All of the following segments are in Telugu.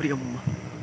ప్రియమ్మ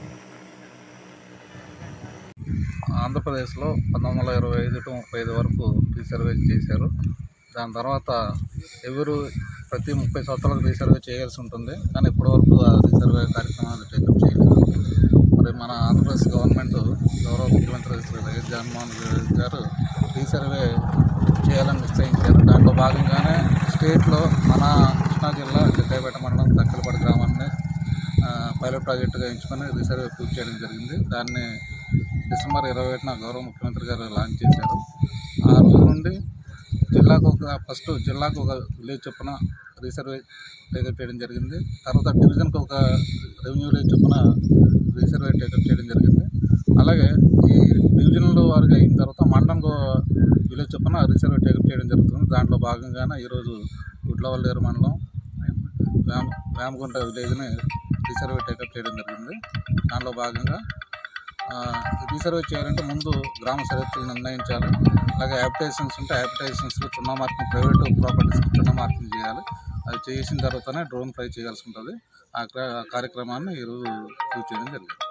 ఆంధ్రప్రదేశ్లో పంతొమ్మిది వందల ఇరవై ఐదు టు ముప్పై ఐదు వరకు రీసర్వే చేశారు దాని తర్వాత ఎవరు ప్రతి ముప్పై సంవత్సరాలకు రీసర్వే చేయాల్సి ఉంటుంది కానీ ఇప్పటివరకు ఆ రీసర్వే కార్యక్రమాన్ని టేకప్ చేయలేదు మరి మన ఆంధ్రప్రదేశ్ గవర్నమెంట్ గౌరవ ముఖ్యమంత్రి శ్రీ వైఎస్ జగన్మోహన్ రెడ్డి గారు రీసర్వే చేయాలని నిశ్చయించారు దాంట్లో భాగంగానే స్టేట్లో మన కృష్ణా జిల్లా జగ్గైపేట మండలం దక్కలపాటి గ్రామాన్ని ఆ, పైలట్ ప్రాజెక్టుగా ఎంచుకొని రీసర్వే పూర్తి చేయడం జరిగింది దాన్ని డిసెంబర్ ఇరవై ఒకటిన గౌరవ ముఖ్యమంత్రి గారు లాంచ్ చేశారు ఆ రోజు నుండి జిల్లాకు ఒక ఫస్ట్ జిల్లాకు ఒక విలేజ్ చొప్పున రీసర్వే టేకప్ చేయడం జరిగింది తర్వాత డివిజన్కి ఒక రెవెన్యూ విలేజ్ చొప్పున రీసర్వే టేకప్ చేయడం జరిగింది అలాగే ఈ డివిజన్లో వారికి అయిన తర్వాత మండలంకు విలేజ్ చొప్పున రీసర్వే టేకప్ చేయడం జరుగుతుంది దాంట్లో భాగంగానే ఈరోజు గుడ్లవల్లేరు మండలం వేమ వేమగుంట విలేజ్ని రీసర్వే టేకప్ చేయడం జరిగింది దానిలో భాగంగా ఆ, రీసర్వే చేయాలంటే ముందు గ్రామ సరిహద్దులు నిర్ణయించాలి అలాగే యాప్టైజేషన్స్ ఉంటే యాప్టైజేషన్స్లో చున్నా మార్కింగ్ ప్రైవేట్ ప్రాపర్టీస్ చున్నా మార్కింగ్ చేయాలి అది చేసిన తర్వాతనే డ్రోన్ ఫ్లై చేయాల్సి ఉంటుంది ఆ క్ర- కార్యక్రమాన్ని ఈరోజు పూర్తి చేయడం జరిగింది